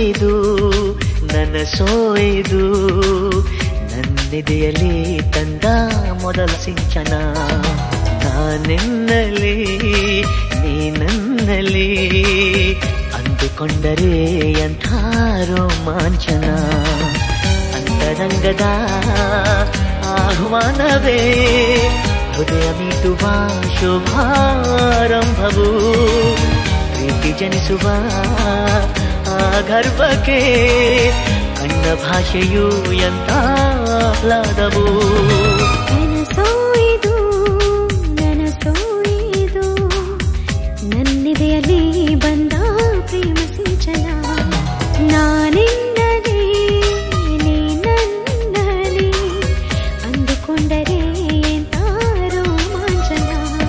ಸೋಯ್ದು ನನ್ನ ಸೋಯ್ದು ನನ್ನೆದೆಯಲ್ಲಿ ತಂದ ಮೊದಲ ಸಿಂಚನ ನಾನೆನ್ನಲಿ ನೀ ನನ್ನಲ್ಲಿ ಅಂದುಕೊಂಡರೆ ಎಂಥ ರೋಮಾಂಚನ ಅಂತರಂಗದ ಆಹ್ವಾನವೇ ಹೃದಯ ಮೀಟುವ ಶುಭಾರಂಭವು ಪ್ರೀತಿ ಜನಿಸುವ ಆ ಗರ್ಭಕ್ಕೆ ಕಣ್ಣ ಭಾಷೆಯು ಎಂತ ಆಹ್ಲಾದವು ನನಸೋಯ್ದು ನನಸೋಯ್ದು ನನ್ನಿದೆಯಲ್ಲಿ ಬಂದ ಪ್ರೇಮ ಸಿಂಚನ ನಾನಿನ್ನಲಿ ನೀ ನನ್ನಲ್ಲಿ ಅಂದುಕೊಂಡರೆ ಎಂತ ರೋಮಾಂಚನ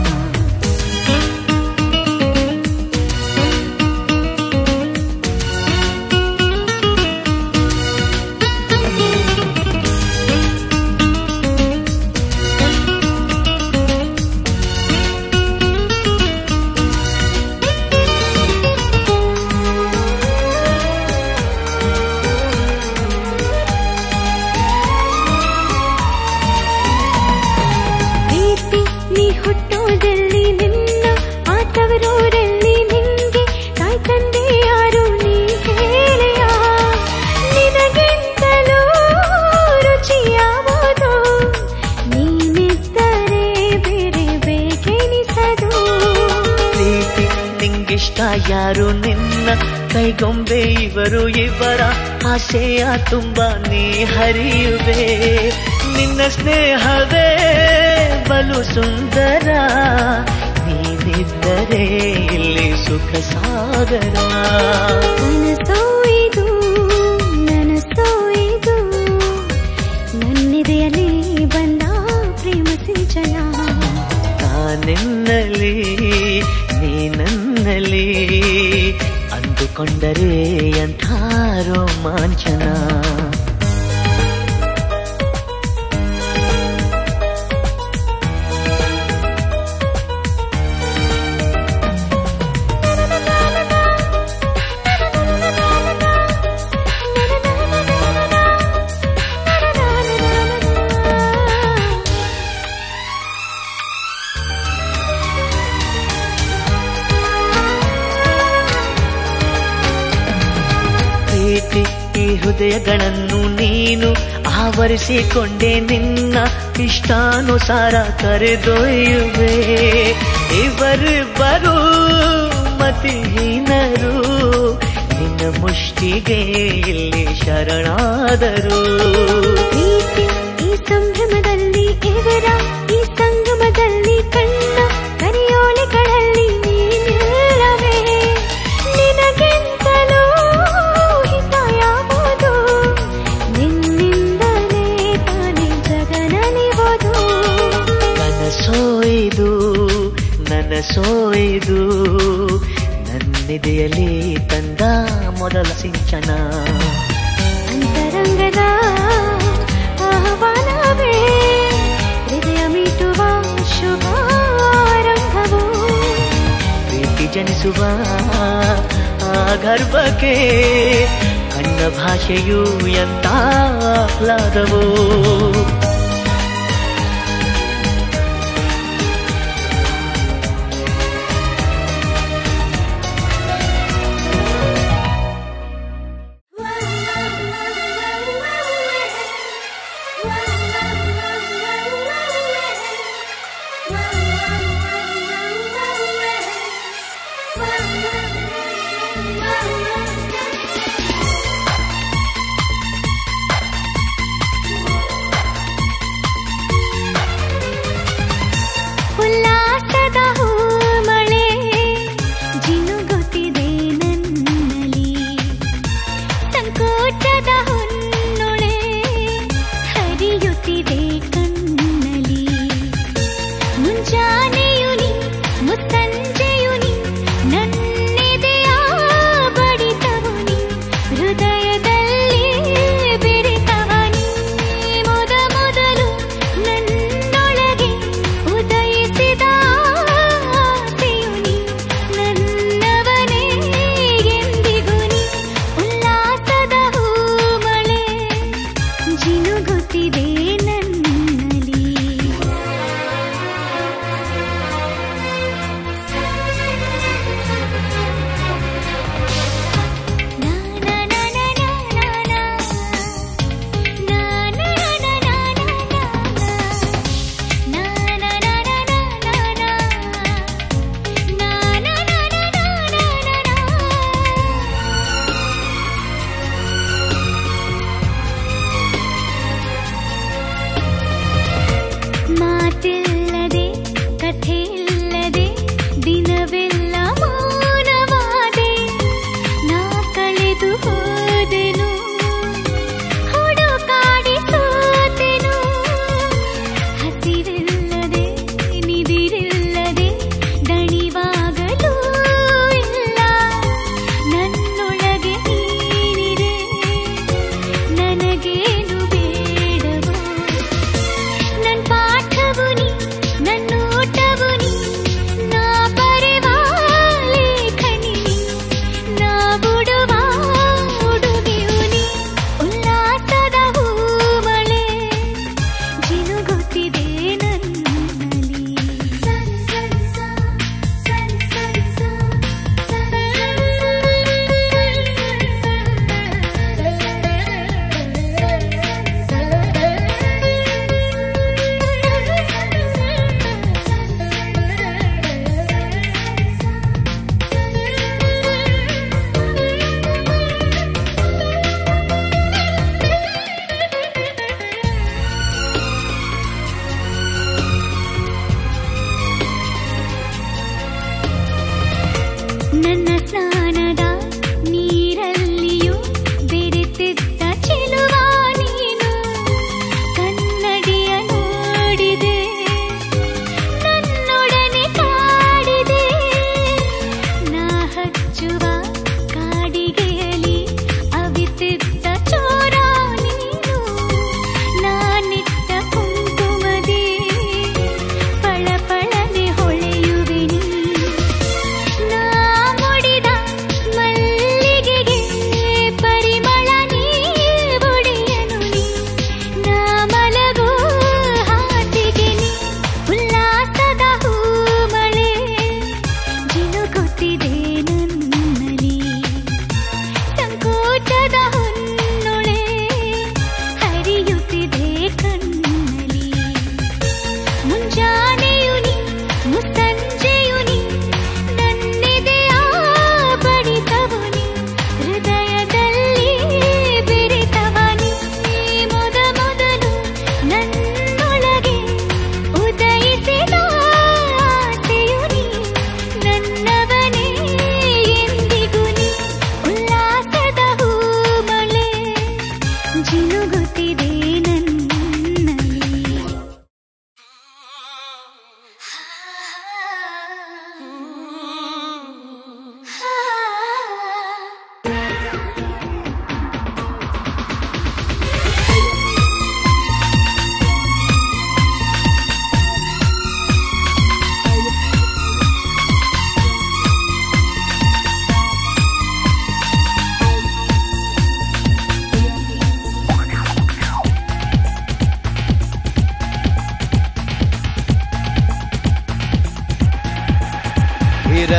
ಪ್ರೀತಿ ನೀ ಹುಟ್ಟೋದಲ್ಲಿ ನಿನ್ನ ಆತವರೂರಲ್ಲಿ ನಿಂಗೆ ತಾಯಿ ತಂದೆ ಯಾರು ನೀ ಹೇಳೆಯ ನಿನಗಿಂತಲೂ ರುಚಿಯಾವುದು ನೀನಿದ್ದರೆ ಬೇರೆ ಬೇಕೆನಿಸದು ಪ್ರೀತಿ ನಿಂಗಿಷ್ಟ ಯಾರು ನಿನ್ನ ಕೈಗೊಂಬೆ ಇವರು ಇವರ ಆಸೆಯ ತುಂಬ ನೀ ಹರಿಯುವೆ ನಿನ್ನ ಸ್ನೇಹವೇ ಬಲು ಸುಂದರ ನೀನಿದ್ದರೆ ಇಲ್ಲಿ ಸುಖ ಸಾಗರ ನನಸೋಯ್ದು ನನಸೋಯ್ದು ನನ್ನಿದೆಯಲ್ಲಿ ಬಂದ ಪ್ರೇಮ ಸಿಂಚನ ನಾನೆನ್ನಲಿ ನೀ ನನ್ನಲ್ಲಿ ಅಂದುಕೊಂಡರೆ ಎಂಥ ರೋಮಾಂಚನ ಪ್ರೀತಿ ಈ ಹೃದಯಗಳನ್ನು ನೀನು ಆವರಿಸಿಕೊಂಡೆ ನಿನ್ನ ಇಷ್ಟಾನುಸಾರ ಕರೆದೊಯ್ಯುವೆ ಇವರಿಬ್ಬರು ಮತಿಹೀನರು ನಿನ್ನ ಮುಷ್ಟಿಗೆ ಇಲ್ಲಿ ಶರಣಾದರು ಪ್ರೀತಿ ಈ ಸಂಭ್ರಮದಲ್ಲಿ ಇವರ ಈ ಸಂಗಮದಲ್ಲಿ ಕಣ್ಣ ಕರಿಯೋಲೆಗಳಲ್ಲಿ ನೀನಿಲ್ಲವೇ ನಿನಗಿಂತಲೂ ಹಿತ ಯಾವುದು ನಿನ್ನಿಂದಲೇ ತಾನೇ ಜಗನಲಿವುದು ಕನಸೋಯ್ದು ನನಸೋಯ್ದು ನನ್ನಿದೆಯಲ್ಲಿ ತಂದ ಮೊದಲ ಸಿಂಚನ ಅಂತರಂಗದ ಆಹ್ವಾನವೇ ಹೃದಯ ಮೀಟುವ ಶುಭಾರಂಭವು ಪ್ರೀತಿ ಜನಿಸುವ ಆ ಗರ್ಭಕ್ಕೆ ಕಣ್ಣ ಭಾಷೆಯು ಎಂತ ಆಹ್ಲಾದವೋ Wow.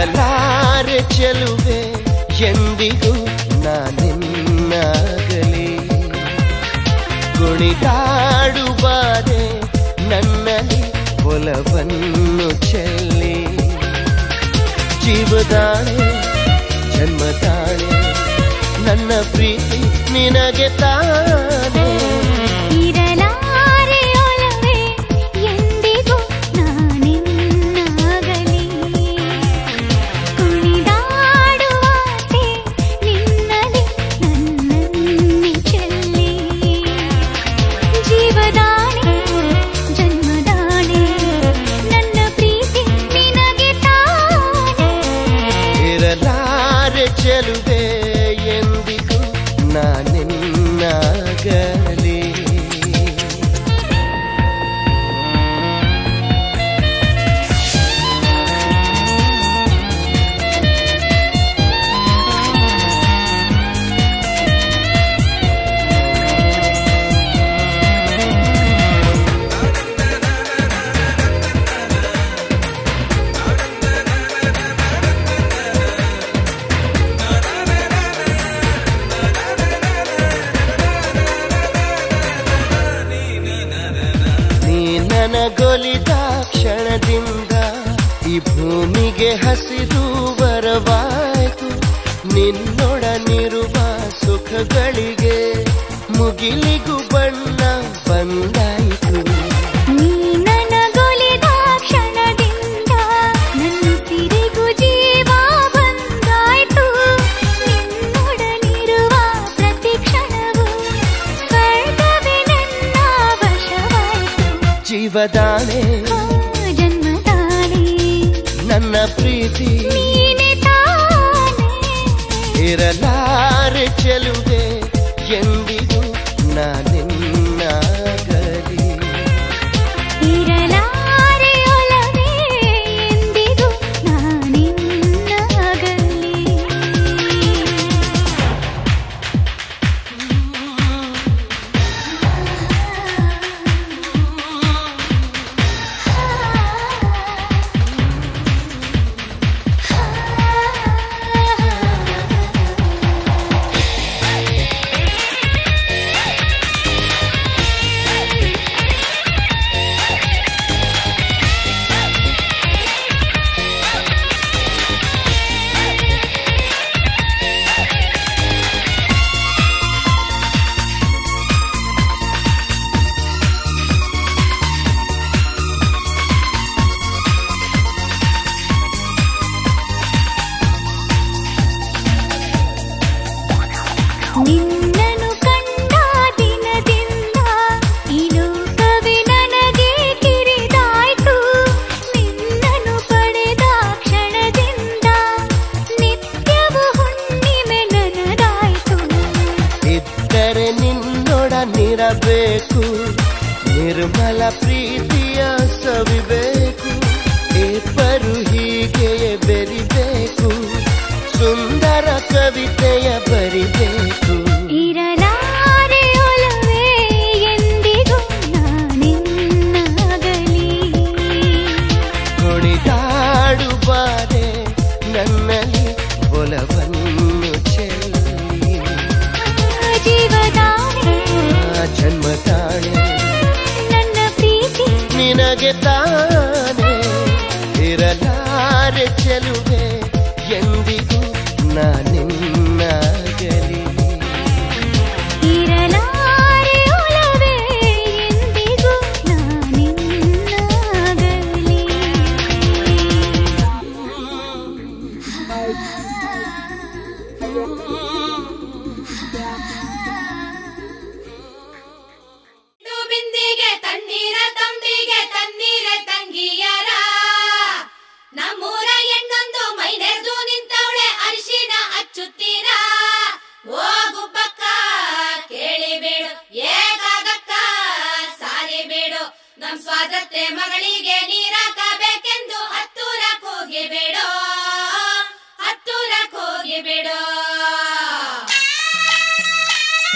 ಇರಲಾರೆ ಚೆಲುವೆ ಎಂದಿಗೂ ನಾನಿನ್ನಾಗಲಿ ಕುಣಿದಾಡುವಾರೆ ನನ್ನಲ್ಲಿ ಒಲವನ್ನು ಚೆಲ್ಲಿ ಜೀವದಾಣೆ ಜನ್ಮದಾಣೆ ನನ್ನ ಪ್ರೀತಿ ನಿನಗೆ ತಾನೇ ಇರಲಾರೆ ಒಲವೇ ಎಂದಿಗೂ ನಾನಿನ್ನಾಗಲಿ ಕುಣಿದಾಡುವಾಸೆ ನಿನ್ನಲಿ ನನ್ನನ್ನೇ ಚೆಲ್ಲಿ ಜೀವದಾಣೆ ಜನ್ಮದಾಣೆ ನನ್ನ ಪ್ರೀತಿ ನಿನಗೆ ತಾನೇ ಇರಲಾರೆ ಚೆಲುವೆ ಎಂದಿಗೂ ನಾನಿನ್ನಾಗಲಿ ನೀ ನನಗೊಲಿದ ಕ್ಷಣದಿಂದ ಈ ಭೂಮಿಗೆ ಹಸಿರು ಬರವಾಯಿತು ನಿನ್ನೊಡನಿರುವ ಸುಖಗಳಿಗೆ ಮುಗಿಲಿಗೂ ಬಣ್ಣ ಬಂದಾಯಿತು ನೀ ನನಗೊಲಿದ ಕ್ಷಣದಿಂದ ನನ್ನ ಸಿರಿಗೂ ಜೀವ ಬಂದಾಯ್ತು ನಿನ್ನೊಡನಿರುವ ಪ್ರತಿ ಕ್ಷಣವು ಸ್ವರ್ಗವೇ ನನ್ನ ವಶವಾಯ್ತು ಜೀವದಾಣೆ ಆ ಜನ್ಮದಾಣೆ ನನ್ನ ಪ್ರೀತಿ ನೀನೆ ತಾನೇ ಇರಲಾರೆ ಚೆಲುವೆ ಎಂದಿಗೂ ನಾನಿನ್ನಾಗಲಿ ಇರಲಾರೆ ಒಲವೇ ಎಂದಿಗೂ ನಾನಿನ್ನಾಗಲಿ ನಿನ್ನನು ಕಂಡ ದಿನದಿಂದ ಈ ಲೋಕವೇ ನನಗೆ ಕಿರಿದಾಯ್ತು ನಿನ್ನನು ಪಡೆದ ಕ್ಷಣದಿಂದ ನಿತ್ಯವೂ ಹುಣ್ಣಿಮೆ ನನದಾಯ್ತು ಇದ್ದರೆ ನಿನ್ನೊಡನಿರಬೇಕು ನಿರ್ಮಲ ಪ್ರೀತಿಯ ಸವಿಬೇಕು ಇಬ್ಬರು ಹೀಗೆಯೇ ಬೆರಿಬೇಕು ಸುಂದರ ಕವಿತೆಯ ಬರಿಬೇಕು ಇರಲಾರೆ ಒಲವೇ ಎಂದಿಗೂ ನಾನಿನ್ನಾಗಲಿ ಕುಣಿದಾಡುವಾರೆ ನನ್ನಲ್ಲಿ ಒಲವನ್ನು ಚೆಲ್ಲಿ ಜೀವದಾಣೆ ಆ ಜನ್ಮದಾಣೆ ನನ್ನ ಪ್ರೀತಿ ನಿನಗೆ ತಾನೇ ಇರಲಾರೆ ಚೆಲುವೆ ಎಂದಿಗೂ ನಾನಿನ್ನಾಗಲಿ ಇರಲಾರೆ ಒಲವೇ ಎಂದಿಗೂ ನಾನಿನ್ನಾಗಲಿ ಇದು ಬಿಂದಿಗೆ ತಣ್ಣೀರ ತಂಬಿಗೆ ತಣ್ಣೀರೆ ತಂಗಿಯರ ನಮ್ಮೂರ ಹೆಣ್ಣೊಂದು ಮೈನೆರ್ದು ನಿಂತವಳೆ ಅರಿಶಿನ ಹಚ್ಚುತ್ತೀರಾ ಓ ಗುಬ್ಬಕ್ಕ ಕೇಳಿ ಬೇಡು ಏಕಾಗಕ್ಕ ಸಾರಿ ಬೇಡು ನಮ್ ಸ್ವಾತಂತ್ರ್ಯ ಮಗಳಿಗೆ ನೀರಾಕಬೇಕೆಂದು ಹತ್ತೂರ ಕೂಗಿ ಬೇಡೋ ಹತ್ತೂರ ಕೂಗಿ ಬೇಡೋ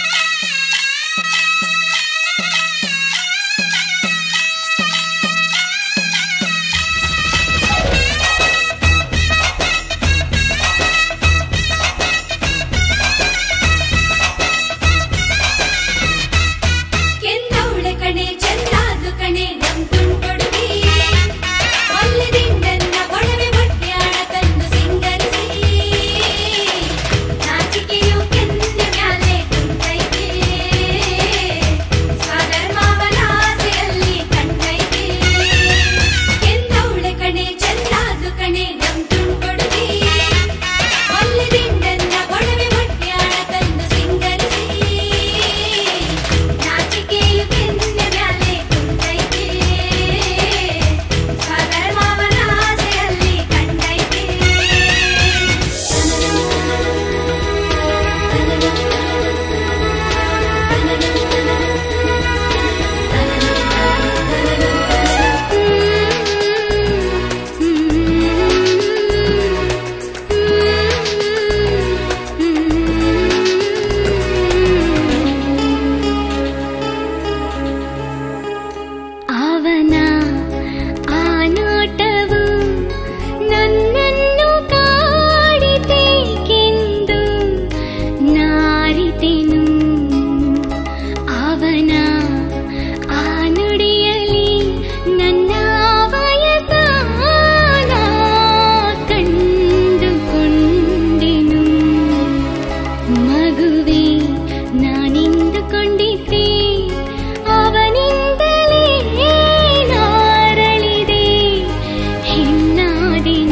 ಅವನ ಆ ನೋಟವು ನನ್ನನ್ನು ಕಾಡಿತೇಕೆಂದು ನಾರಿತೆನು ಅವನ ಆ ನುಡಿಯಲಿ ನನ್ನ ವಯಸ್ಸಾನ ಕಂಡುಕೊಂಡೆನು ಮಗುವೆ ನಾನಿಂದುಕೊಂಡಿದ್ದೆ ಅವನಿಂದಲೇ ನಾರಳಿದೆ ಹೆಣ್ಣಾದಿನ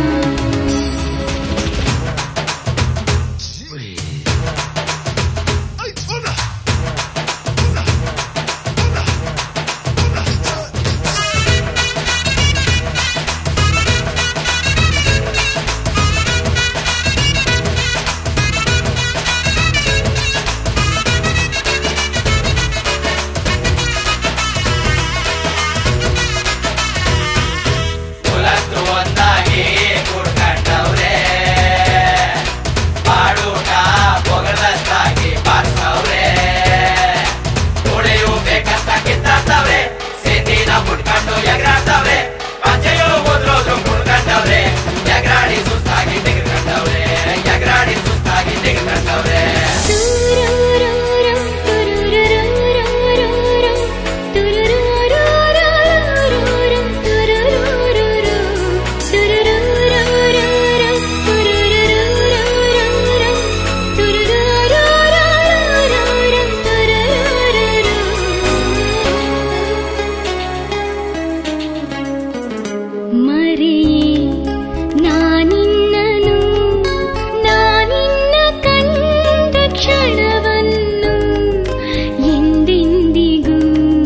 ಕುಲತ್ತು ಒಂದಾಗಿ ಕೂಡ್ಕಂಡವ್ರೆ ಬಾಡೂಟ ಪೊಗದಷ್ಟಾಗಿ ಬಾರ್ಸವ್ರೆ ತುಳಿಯು ಬೇಕಂತ ಕಿತ್ತಾಡ್ತವ್ರೆ ಸಿಂಧಿನ ಮುಟ್ಕೊಂಡು ಎಗರಾಡ್ತವ್ರೆ ಪಂಚೆಯು ಉದ್ರೋದ್ರು ಮುಡ್ಕಂಡವ್ರೆ ಎಗರಾಡಿ ಸುಸ್ತಾಗಿ ತೆಗೆದ್ಕೊಂಡವ್ರೆ ಎಗರಾಡಿ ಸುಸ್ತಾಗಿ ತೆಗೆದ್ಕೊಂಡವ್ರೆ ಮರೆಯೇ ನಾನಿನ್ನನು ನಾನಿನ್ನ ಕಂಡ ಕ್ಷಣವನ್ನು ಎಂದೆಂದಿಗೂ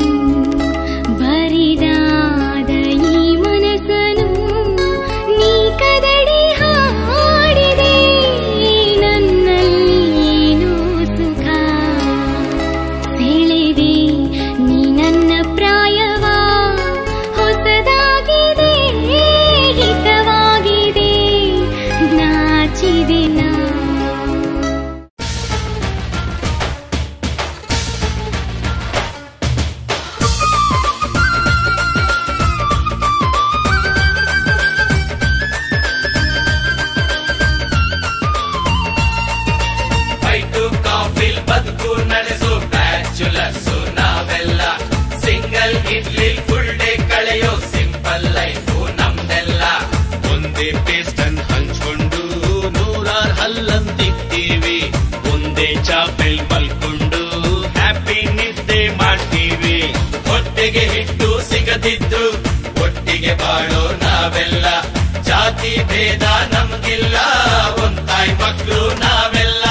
ಬರಿದಾದ ಈ ಮನಸ್ಸನು ನೀ ಕದಡಿ ಹಾಡಿದೆ ನನ್ನಲ್ಲಿ ಏನೋ ಸುಖ ಸೆಳೆದೆ ನೀ ನನ್ನ ಪ್ರಾಯವ ಹೊಸದಾಗಿದೆ ಹಿತವಾಗಿದೆ ನಾಚಿದೆ ನಾ ಫೈಟು ಕಾಫಿಲ್ ಬದುಕು ನಡೆಸು ಬ್ಯಾಚುಲರ್ಸ್ ನಾವೆಲ್ಲ ಸಿಂಗಲ್ ಇಡ್ಲಿ ಫುಲ್ ಡೇ ಕಳೆಯೋ ಸಿಂಪಲ್ ಲೈಫು ನಮ್ದೆಲ್ಲ ಒಂದೇ ಪೇಸ್ಟ್ ಅನ್ ಹಂಚ್ಕೊಂಡು ನೂರಾರ್ ಹಲ್ಲಂತಿರ್ತೀವಿ ಒಂದೇ ಚಾಪೆಲ್ ಮಲ್ಕೊಂಡು ಹ್ಯಾಪಿ ನಿದ್ದೆ ಮಾಡ್ತೀವಿ ಹೊಟ್ಟೆಗೆ ಹಿಟ್ಟು ಸಿಗದಿದ್ರು ಒಟ್ಟಿಗೆ ಬಾಳೋ ನಾವೆಲ್ಲ ಜಾತಿ ಭೇದ ನಮ್ಗಿಲ್ಲ ಒಂದಾಯ್ ಮಕ್ಕಳು ನಾವೆಲ್ಲ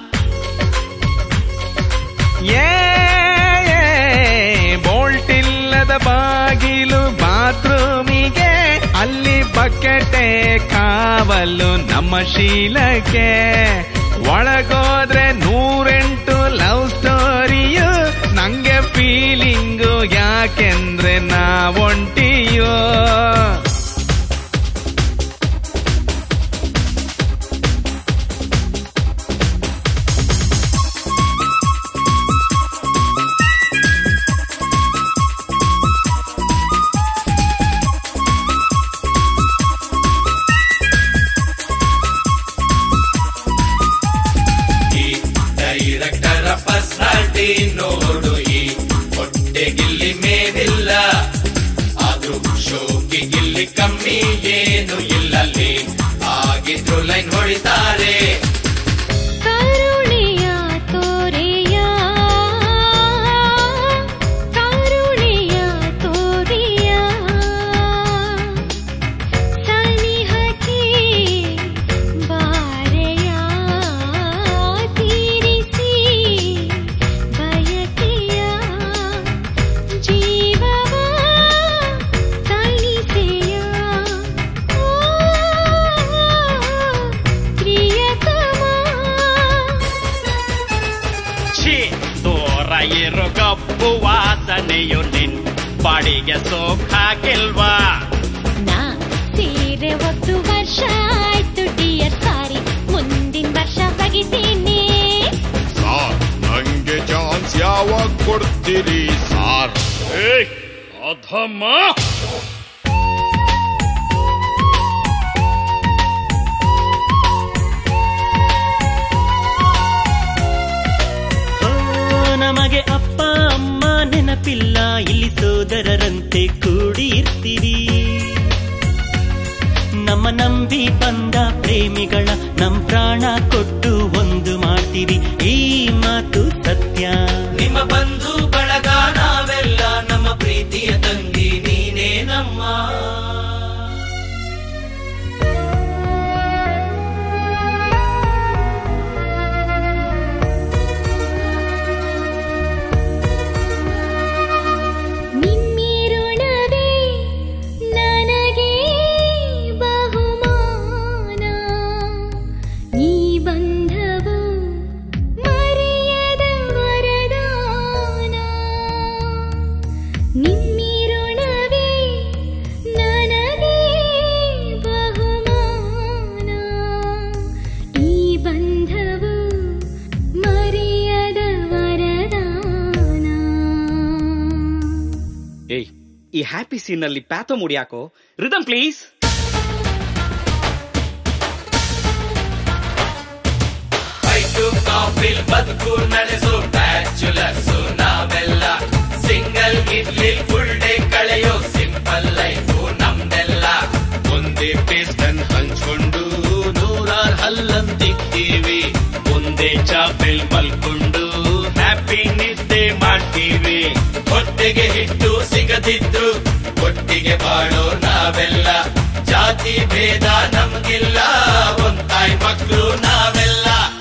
ಬೋಲ್ಟ್ ಇಲ್ಲದ ಬಾಗಿಲು ಬಾತ್ರೂಮಿಗೆ ಅಲ್ಲಿ ಬಕೆಟೆ ಕಾವಲು ನಮ್ಮ ಶೀಲಕ್ಕೆ ಒಳಗೋದ್ರೆ ನೂರೆಂಟು ಲವ್ ಸ್ಟೋರಿಯು ನಂಗೆ ಫೀಲಿಂಗು ಯಾಕೆಂದ್ರೆ ನಾವೊಂಟಿಯೋ ಈ ಡೈರೆಕ್ಟರ ಪರ್ಸನಾಲಿಟಿ ನೋಡು ಈ ಹೊಟ್ಟೆಗಿಲ್ಲಿ ಮೇವಿಲ್ಲ ಆದ್ರೂ ಶೋಕಿ ಗಿಲ್ಲಿ ಕಮ್ಮಿ ಏನು ಇಲ್ಲಲ್ಲಿ ಆಗಿದ್ರು ಲೈನ್ ಹೊಡಿತಾರೆ ಕರುಣೆಯ ತೋರೆಯ ಕರುಣೆಯ ತೋರೆಯ ಸನಿಹಕ್ಕೆ ಬಾರೆಯ ತೀರಿಸಿ ಬಯಕೆಯ ಜೀವವ ತಣಿಸೆಯ ಪ್ರಿಯತಮ ಛೀ ದೂರ ಇರೋ ಕಬ್ಬು ವಾಸನೆಯು ನಿನ್ ಬಾಡಿಗೆ ಸೋಕಾಗಿಲ್ವಾ ನಾ ಸೀರೆ ಒಂದು ವರ್ಷ ಆಯ್ತು ಡಿಯರ್ ಸಾರಿ ಮುಂದಿನ ವರ್ಷ ಬಗಿತೀನಿ ಸಾರ್ ನಂಗೆ ಚಾನ್ಸ್ ಯಾವಾಗ ಕೊಡ್ತೀರಿ ಸಾರ್ ಏಯ್ ಅಧಮ್ಮ ಓ, ನಮಗೆ ಅಪ್ಪ ಅಮ್ಮ ನೆನಪಿಲ್ಲ ಇಲ್ಲಿ ಸೋದರರಂತೆ ಕೂಡಿ ಇರ್ತೀವಿ ನಮ್ಮ ನಂಬಿ ಬಂದ ಪ್ರೇಮಿಗಳ ನಮ್ ಪ್ರಾಣ ಕೊಟ್ಟು ಒಂದು ಮಾಡ್ತೀವಿ ಈ ಮಾತು ಸತ್ಯ ನಿಮ್ಮ ಬಂಧು ಬಳಗ ನಾವೆಲ್ಲ ನಮ್ಮ ಪ್ರೀತಿಯ ತಂಗಿ ನೀನೇ ನಮ್ಮ ನಿಮ್ಮಿರುಣವೇ ನನಗೆ ಬಹುಮಾನ ಈ ಬಂಧವು ಮರೆಯದ ವರದಾನ ನಿಮ್ಮಿರುಣವೇ ನನಗೆ ಬಹುಮಾನ ಈ ಬಂಧವು ಮರೆಯದ ವರದಾನ ಏಯ್ ಈ ಹ್ಯಾಪಿ ಸೀನ್ ನಲ್ಲಿ ಪ್ಯಾಥೋ ಮುಡಿಯಾಕೋ ರಿದಮ್ ಪ್ಲೀಸ್ ಐಟು ಕಾಫಿಲ್ ಬದುಕು ನಡೆಸೋ ಬ್ಯಾಚುಲರ್ಸ್ ನಾವೆಲ್ಲ ಸಿಂಗಲ್ ಇರ್ಲಿ ಫುಲ್ ಡೇ ಕಳೆಯೋ ಸಿಂಪಲ್ ಲೈಫು ನಮ್ದೆಲ್ಲ ಒಂದೇ ಪೇಸ್ಟನ್ ಹಂಚ್ಕೊಂಡು ನೂರಾರ್ ಹಲ್ಲಂತಿಕ್ತೀವಿ ಒಂದೇ ಚಾಪೆಲ್ ಮಲ್ಕೊಂಡು ಹ್ಯಾಪಿ ನಿದ್ದೆ ಮಾಡ್ತೀವಿ ಹೊಟ್ಟೆಗೆ ಹಿಟ್ಟು ಸಿಗದಿದ್ರು ಒಟ್ಟಿಗೆ ಬಾಳೋ ನಾವೆಲ್ಲ ಜಾತಿ ಭೇದ ನಮ್ಗಿಲ್ಲ ಒಂದಾಯ್ ಮಕ್ಕಳು ನಾವೆಲ್ಲ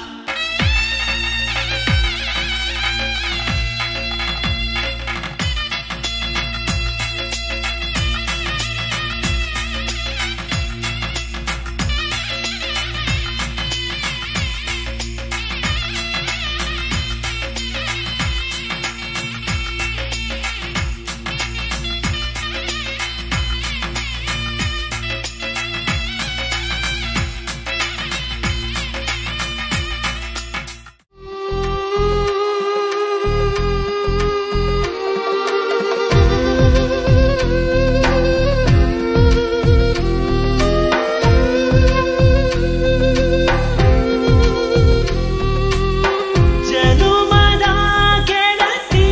ಜನುಮದ ಗೆಳತಿ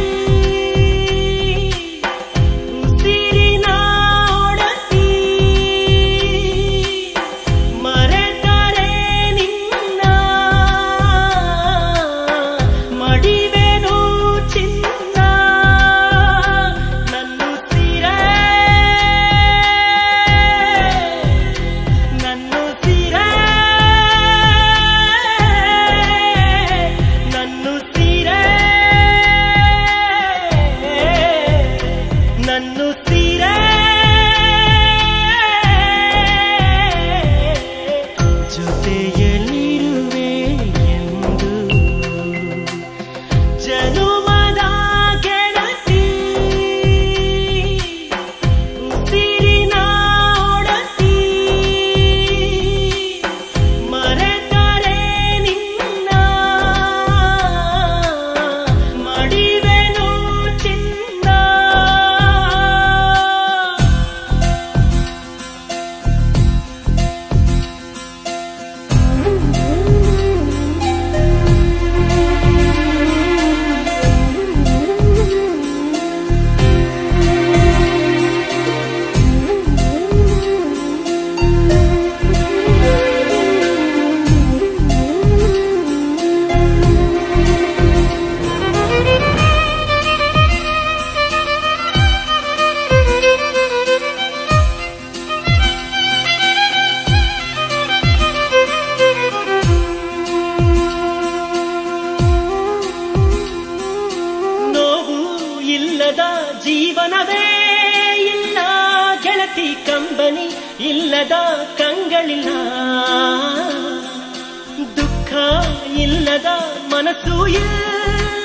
ಉಸಿರಿನ ಒಡತಿ ಮರೆತರೆ ನಿನ್ನ ಮಡಿವೆನು ಚಿನ್ನ ನನ್ನುಸಿರೇ ನನ್ನುಸಿರೇ ನನ್ನುಸಿರೇ ನನ್ನುಸಿರೇ ಜೊತೆಯಲ್ಲಿರುವೆ ಎಂದು ಜನುಮದ ಗೆಳತಿ ಉಸಿರಿನ ಒಡತಿ ಮರೆತರೆ ನಿನ್ನ ಮಡಿವೆನು ಚಿನ್ನ ನೋವು ಇಲ್ಲದ ಜೀವನವೇ ಇಲ್ಲ ಗೆಳತಿ ಕಂಬನಿ ಇಲ್ಲದ ಕಂಗಳಿಲ್ಲ ದುಃಖ ಇಲ್ಲದ ಮನಸ್ಸು ಇಲ್ಲ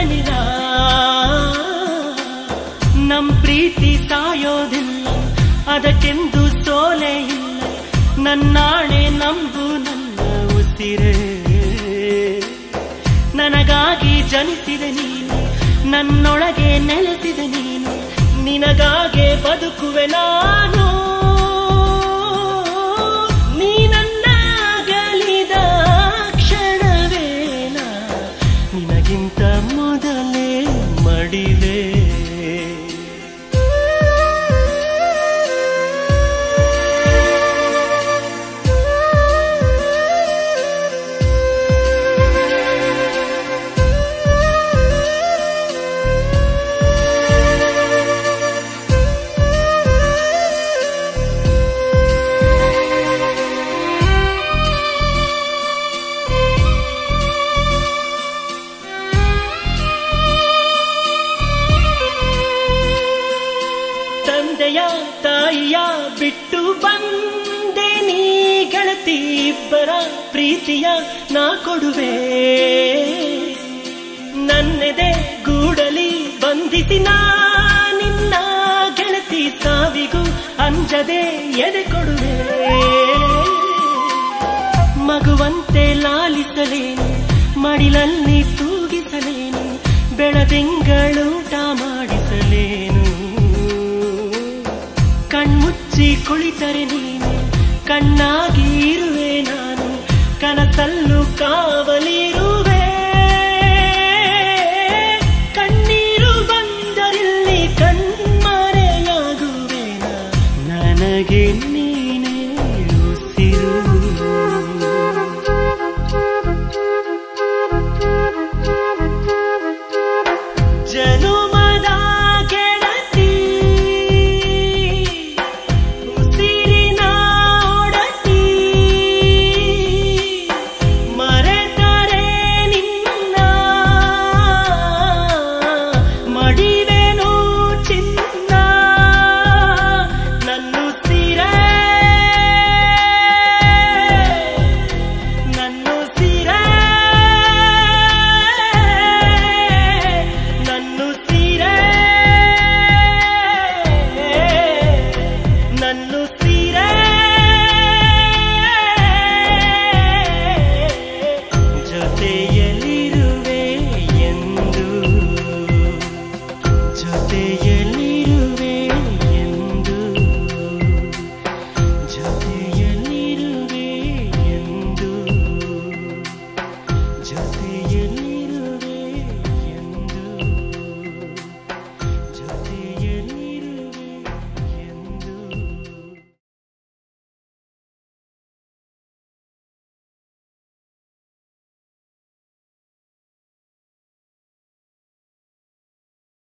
ಏನಿಲ್ಲ ನಮ್ ಪ್ರೀತಿ ಸಾಯೋದಿಲ್ಲ ಅದಕ್ಕೆಂದು ಸೋಲೆ ಇಲ್ಲ ನನ್ನಾಣೆ ನಂಬು ನನ್ನ ಉಸಿರೇ ನನಗಾಗಿ ಜನಿಸಿದ ನೀನು ನನ್ನೊಳಗೆ ನೆಲೆಸಿದ ನೀನು ನಿನಗಾಗೆ ಬದುಕುವೆ ನಾನು ನೀ ನನ್ನ ಅಗಲಿದ ಕ್ಷಣವೇನ ನಿನಗಿಂತ ಮೊದಲೇ ಮಡಿವೆ ತಂದೆಯ ತಾಯಿಯ ಬಿಟ್ಟು ಬಂದೆ ನೀ ಗೆಳತಿ ಇಬ್ಬರ ಪ್ರೀತಿಯ ನಾ ಕೊಡುವೆ ನನ್ನೆದೆ ಗೂಡಲಿ ಬಂಧಿಸಿ ನಾ ನಿನ್ನ ಗೆಳತಿ ಸಾವಿಗೂ ಅಂಜದೆ ಎದೆ ಕೊಡುವೆ ಮಗುವಂತೆ ಲಾಲಿಸಲೇನು ಮಡಿಲಲ್ಲಿ ತೂಗಿಸಲೇನು ಬೆಳದಿಂಗಳೂಟ ಮಾಡಿಸಲೇನು ಕಣ್ಮುಚ್ಚಿ ಕುಳಿತರೆ ನೀನು ಕಣ್ಣಾಗಿ ಇರುವೆ ನಾ